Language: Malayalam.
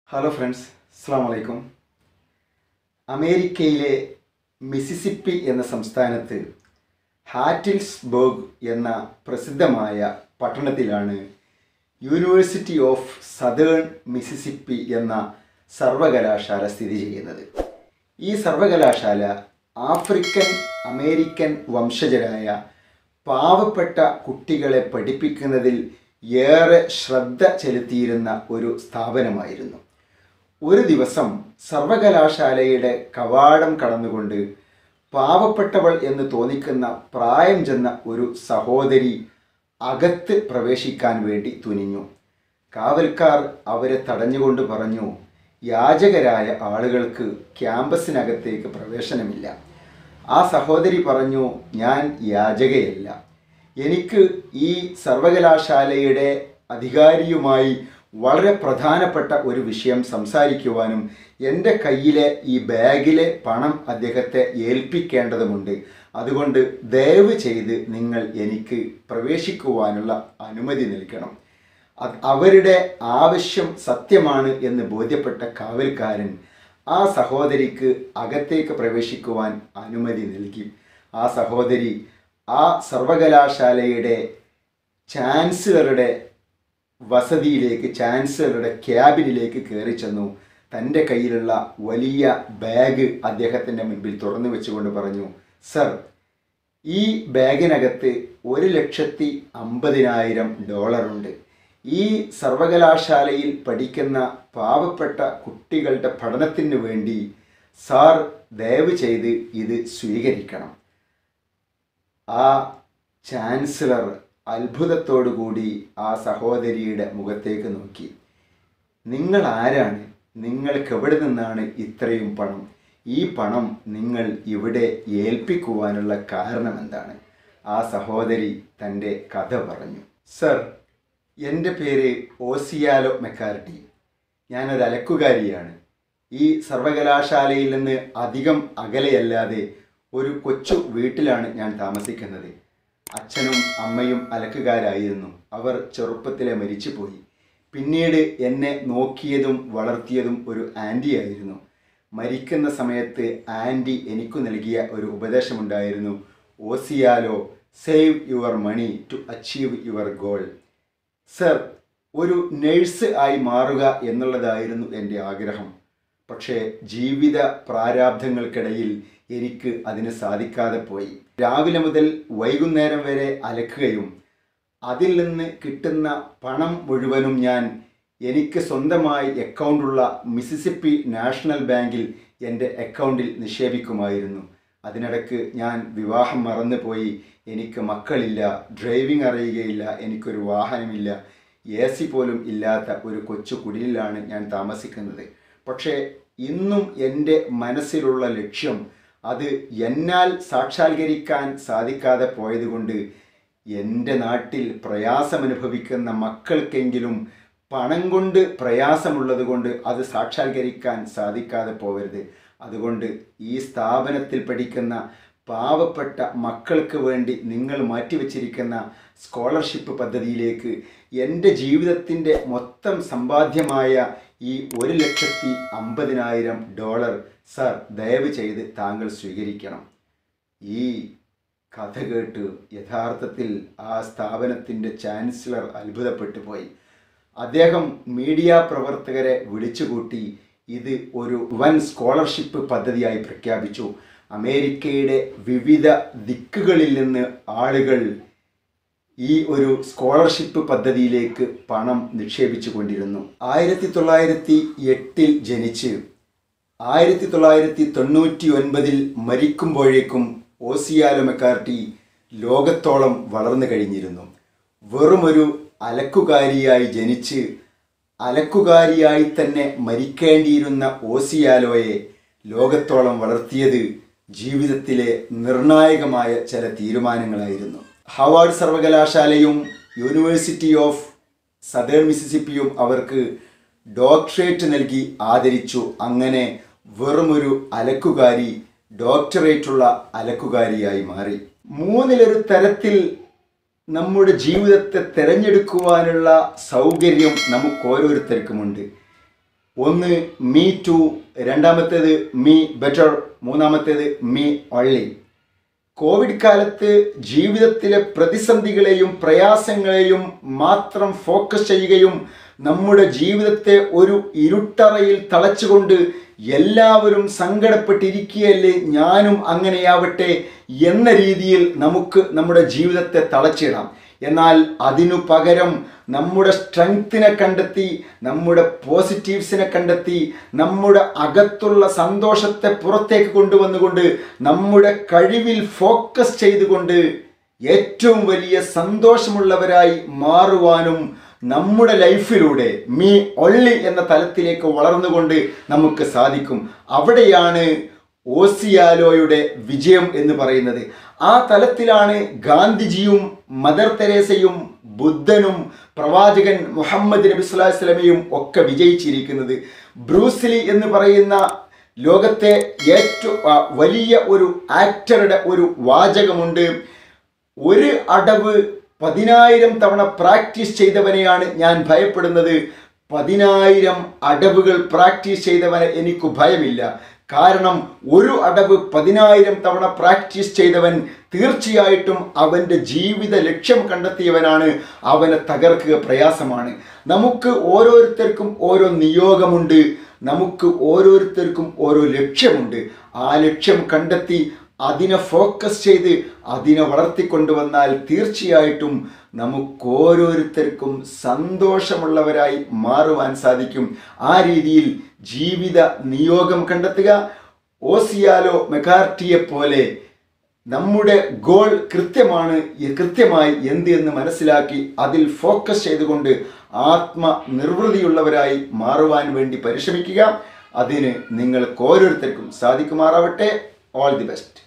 ഹലോ ഫ്രണ്ട്സ് അസ്സാം വലൈക്കും അമേരിക്കയിലെ മിസിസിപ്പി എന്ന സംസ്ഥാനത്ത് ഹാറ്റിൽസ്ബർഗ് എന്ന പ്രസിദ്ധമായ പട്ടണത്തിലാണ് യൂണിവേഴ്സിറ്റി ഓഫ് സതേൺ മിസിസിപ്പി എന്ന സർവകലാശാല സ്ഥിതി ചെയ്യുന്നത് ഈ സർവകലാശാല ആഫ്രിക്കൻ അമേരിക്കൻ വംശജരായ പാവപ്പെട്ട കുട്ടികളെ പഠിപ്പിക്കുന്നതിൽ ഏറെ ശ്രദ്ധ ചെലുത്തിയിരുന്ന ഒരു സ്ഥാപനമായിരുന്നു ഒരു ദിവസം സർവകലാശാലയുടെ കവാടം കടന്നുകൊണ്ട് പാവപ്പെട്ടവൾ എന്ന് തോന്നിക്കുന്ന പ്രായം ചെന്ന ഒരു സഹോദരി അകത്ത് പ്രവേശിക്കാൻ വേണ്ടി തുനിഞ്ഞു കാവൽക്കാർ അവരെ തടഞ്ഞുകൊണ്ട് പറഞ്ഞു യാചകരായ ആളുകൾക്ക് ക്യാമ്പസിനകത്തേക്ക് പ്രവേശനമില്ല ആ സഹോദരി പറഞ്ഞു ഞാൻ യാചകയല്ല എനിക്ക് ഈ സർവകലാശാലയുടെ അധികാരിയുമായി വളരെ പ്രധാനപ്പെട്ട ഒരു വിഷയം സംസാരിക്കുവാനും എൻ്റെ കയ്യിലെ ഈ ബാഗിലെ പണം അദ്ദേഹത്തെ ഏൽപ്പിക്കേണ്ടതുമുണ്ട് അതുകൊണ്ട് ദയവ് ചെയ്ത് നിങ്ങൾ എനിക്ക് പ്രവേശിക്കുവാനുള്ള അനുമതി നൽകണം അത് അവരുടെ ആവശ്യം സത്യമാണ് എന്ന് ബോധ്യപ്പെട്ട കാവൽക്കാരൻ ആ സഹോദരിക്ക് അകത്തേക്ക് പ്രവേശിക്കുവാൻ അനുമതി നൽകി ആ സഹോദരി ആ സർവകലാശാലയുടെ ചാൻസലറുടെ വസതിയിലേക്ക് ചാൻസലറുടെ ക്യാബിനിലേക്ക് കയറി ചെന്നു തൻ്റെ കയ്യിലുള്ള വലിയ ബാഗ് അദ്ദേഹത്തിൻ്റെ മുൻപിൽ തുറന്നു വെച്ചുകൊണ്ട് പറഞ്ഞു സർ ഈ ബാഗിനകത്ത് ഒരു ലക്ഷത്തി അമ്പതിനായിരം ഡോളറുണ്ട് ഈ സർവകലാശാലയിൽ പഠിക്കുന്ന പാവപ്പെട്ട കുട്ടികളുടെ പഠനത്തിന് വേണ്ടി സാർ ദയവ് ചെയ്ത് ഇത് സ്വീകരിക്കണം ആ ചാൻസലർ അത്ഭുതത്തോടു കൂടി ആ സഹോദരിയുടെ മുഖത്തേക്ക് നോക്കി നിങ്ങൾ ആരാണ് നിങ്ങൾക്ക് എവിടെ നിന്നാണ് ഇത്രയും പണം ഈ പണം നിങ്ങൾ ഇവിടെ ഏൽപ്പിക്കുവാനുള്ള കാരണം എന്താണ് ആ സഹോദരി തൻ്റെ കഥ പറഞ്ഞു സർ എൻ്റെ പേര് ഓസിയാലോ മെക്കാർട്ടി ഞാനൊരു അലക്കുകാരിയാണ് ഈ സർവകലാശാലയിൽ നിന്ന് അധികം അകലെയല്ലാതെ ഒരു കൊച്ചു വീട്ടിലാണ് ഞാൻ താമസിക്കുന്നത് അച്ഛനും അമ്മയും അലക്കുകാരായിരുന്നു അവർ ചെറുപ്പത്തിലെ മരിച്ചുപോയി പിന്നീട് എന്നെ നോക്കിയതും വളർത്തിയതും ഒരു ആൻറ്റി ആയിരുന്നു മരിക്കുന്ന സമയത്ത് ആൻറ്റി എനിക്കു നൽകിയ ഒരു ഉപദേശമുണ്ടായിരുന്നു ഓസിയാലോ save your money to achieve your goal sir ഒരു നേഴ്സ് ആയി മാറുക എന്നുള്ളതായിരുന്നു എൻ്റെ ആഗ്രഹം പക്ഷേ ജീവിത പ്രാരാബ്ധങ്ങൾക്കിടയിൽ എനിക്ക് അതിന് സാധിക്കാതെ പോയി രാവിലെ മുതൽ വൈകുന്നേരം വരെ അലക്കുകയും അതിൽ നിന്ന് കിട്ടുന്ന പണം മുഴുവനും ഞാൻ എനിക്ക് സ്വന്തമായി അക്കൗണ്ടുള്ള മിസിസിപ്പി നാഷണൽ ബാങ്കിൽ എൻ്റെ അക്കൗണ്ടിൽ നിക്ഷേപിക്കുമായിരുന്നു അതിനിടയ്ക്ക് ഞാൻ വിവാഹം മറന്നുപോയി എനിക്ക് മക്കളില്ല ഡ്രൈവിംഗ് അറിയുകയില്ല എനിക്കൊരു വാഹനമില്ല എ സി പോലും ഇല്ലാത്ത ഒരു കൊച്ചു കുടിലിലാണ് ഞാൻ താമസിക്കുന്നത് പക്ഷേ ഇന്നും എൻ്റെ മനസ്സിലുള്ള ലക്ഷ്യം അത് എന്നാൽ സാക്ഷാത്കരിക്കാൻ സാധിക്കാതെ പോയതുകൊണ്ട് എൻ്റെ നാട്ടിൽ പ്രയാസമനുഭവിക്കുന്ന മക്കൾക്കെങ്കിലും പണം കൊണ്ട് പ്രയാസമുള്ളത് കൊണ്ട് അത് സാക്ഷാത്കരിക്കാൻ സാധിക്കാതെ പോകരുത് അതുകൊണ്ട് ഈ സ്ഥാപനത്തിൽ പഠിക്കുന്ന പാവപ്പെട്ട മക്കൾക്ക് വേണ്ടി നിങ്ങൾ മാറ്റിവെച്ചിരിക്കുന്ന സ്കോളർഷിപ്പ് പദ്ധതിയിലേക്ക് എൻ്റെ ജീവിതത്തിൻ്റെ മൊത്തം സമ്പാദ്യമായ ഈ ഒരു ലക്ഷത്തി അമ്പതിനായിരം ഡോളർ സർ ദയവ് ചെയ്ത് താങ്കൾ സ്വീകരിക്കണം ഈ കഥ കേട്ട് യഥാർത്ഥത്തിൽ ആ സ്ഥാപനത്തിൻ്റെ ചാൻസലർ അത്ഭുതപ്പെട്ടു പോയി അദ്ദേഹം മീഡിയ പ്രവർത്തകരെ വിളിച്ചുകൂട്ടി ഇത് ഒരു വൻ സ്കോളർഷിപ്പ് പദ്ധതിയായി പ്രഖ്യാപിച്ചു അമേരിക്കയുടെ വിവിധ ദിക്കുകളിൽ നിന്ന് ആളുകൾ ഈ ഒരു സ്കോളർഷിപ്പ് പദ്ധതിയിലേക്ക് പണം നിക്ഷേപിച്ചു കൊണ്ടിരുന്നു ആയിരത്തി തൊള്ളായിരത്തി എട്ടിൽ ജനിച്ച് ആയിരത്തി തൊള്ളായിരത്തി തൊണ്ണൂറ്റി ഒൻപതിൽ മരിക്കുമ്പോഴേക്കും ഓസിയാലോ മെക്കാർട്ടി ലോകത്തോളം വളർന്നു കഴിഞ്ഞിരുന്നു വെറുമൊരു അലക്കുകാരിയായി ജനിച്ച് അലക്കുകാരിയായി തന്നെ മരിക്കേണ്ടിയിരുന്ന ഓസിയാലോയെ ലോകത്തോളം വളർത്തിയത് ജീവിതത്തിലെ നിർണായകമായ ചില തീരുമാനങ്ങളായിരുന്നു ഹവാർഡ് സർവകലാശാലയും യൂണിവേഴ്സിറ്റി ഓഫ് സദേൺ മിസിസിപ്പിയും അവർക്ക് ഡോക്ടറേറ്റ് നൽകി ആദരിച്ചു അങ്ങനെ വെറുമൊരു അലക്കുകാരി ഡോക്ടറേറ്റുള്ള അലക്കുകാരിയായി മാറി മൂന്നിലൊരു തരത്തിൽ നമ്മുടെ ജീവിതത്തെ തിരഞ്ഞെടുക്കുവാനുള്ള സൗകര്യം നമുക്ക് ഓരോരുത്തർക്കുമുണ്ട് ഒന്ന് മീ ടു രണ്ടാമത്തേത് മീ ബെറ്റർ മൂന്നാമത്തേത് മീ ഒള്ളി കോവിഡ് കാലത്ത് ജീവിതത്തിലെ പ്രതിസന്ധികളെയും പ്രയാസങ്ങളെയും മാത്രം ഫോക്കസ് ചെയ്യുകയും നമ്മുടെ ജീവിതത്തെ ഒരു ഇരുട്ടറയിൽ തളച്ചുകൊണ്ട് എല്ലാവരും സങ്കടപ്പെട്ടിരിക്കുകയല്ലേ ഞാനും അങ്ങനെയാവട്ടെ എന്ന രീതിയിൽ നമുക്ക് നമ്മുടെ ജീവിതത്തെ തളച്ചിടാം എന്നാൽ അതിനു പകരം നമ്മുടെ സ്ട്രെങ്ത്തിനെ കണ്ടെത്തി നമ്മുടെ പോസിറ്റീവ്സിനെ കണ്ടെത്തി നമ്മുടെ അകത്തുള്ള സന്തോഷത്തെ പുറത്തേക്ക് കൊണ്ടുവന്നുകൊണ്ട് നമ്മുടെ കഴിവിൽ ഫോക്കസ് ചെയ്തുകൊണ്ട് ഏറ്റവും വലിയ സന്തോഷമുള്ളവരായി മാറുവാനും നമ്മുടെ ലൈഫിലൂടെ മീ ഒള്ളി എന്ന തലത്തിലേക്ക് വളർന്നുകൊണ്ട് നമുക്ക് സാധിക്കും അവിടെയാണ് ഓസിയാലോയുടെ വിജയം എന്ന് പറയുന്നത് ആ തലത്തിലാണ് ഗാന്ധിജിയും മദർ തെരേസയും ബുദ്ധനും പ്രവാചകൻ മുഹമ്മദ് നബി സ്വല്ലല്ലാഹു അലൈഹി വസല്ലമയും ഒക്കെ വിജയിച്ചിരിക്കുന്നത് ബ്രൂസ്ലി എന്ന് പറയുന്ന ലോകത്തെ ഏറ്റവും ആ, വലിയ ഒരു ആക്ടറുടെ ഒരു വാചകമുണ്ട് ഒരു അടവ് പതിനായിരം തവണ പ്രാക്ടീസ് ചെയ്തവനെയാണ് ഞാൻ ഭയപ്പെടുന്നത് പതിനായിരം അടവുകൾ പ്രാക്ടീസ് ചെയ്തവനെ എനിക്ക് ഭയമില്ല കാരണം ഒരു അടവ് പതിനായിരം തവണ പ്രാക്ടീസ് ചെയ്തവൻ തീർച്ചയായിട്ടും അവൻ്റെ ജീവിത ലക്ഷ്യം കണ്ടെത്തിയവനാണ് അവനെ തകർക്കുക പ്രയാസമാണ് നമുക്ക് ഓരോരുത്തർക്കും ഓരോ നിയോഗമുണ്ട് നമുക്ക് ഓരോരുത്തർക്കും ഓരോ ലക്ഷ്യമുണ്ട് ആ ലക്ഷ്യം കണ്ടെത്തി അതിനെ ഫോക്കസ് ചെയ്ത് അതിനെ വളർത്തിക്കൊണ്ടുവന്നാൽ തീർച്ചയായിട്ടും നമുക്ക് ഓരോരുത്തർക്കും സന്തോഷമുള്ളവരായി മാറുവാൻ സാധിക്കും ആ രീതിയിൽ ജീവിത നിയോഗം കണ്ടെത്തുക ഓസിയാലോ മെക്കാർട്ടിയെ പോലെ നമ്മുടെ ഗോൾ കൃത്യമാണ് ഈ കൃത്യമായി എന്ത് എന്ന് മനസ്സിലാക്കി അതിൽ ഫോക്കസ് ചെയ്തുകൊണ്ട് ആത്മനിർവൃതിയുള്ളവരായി മാറുവാൻ വേണ്ടി പരിശ്രമിക്കുക അതിന് നിങ്ങൾക്ക് ഓരോരുത്തർക്കും സാധിക്കുമാറാവട്ടെ ഓൾ ദി ബെസ്റ്റ്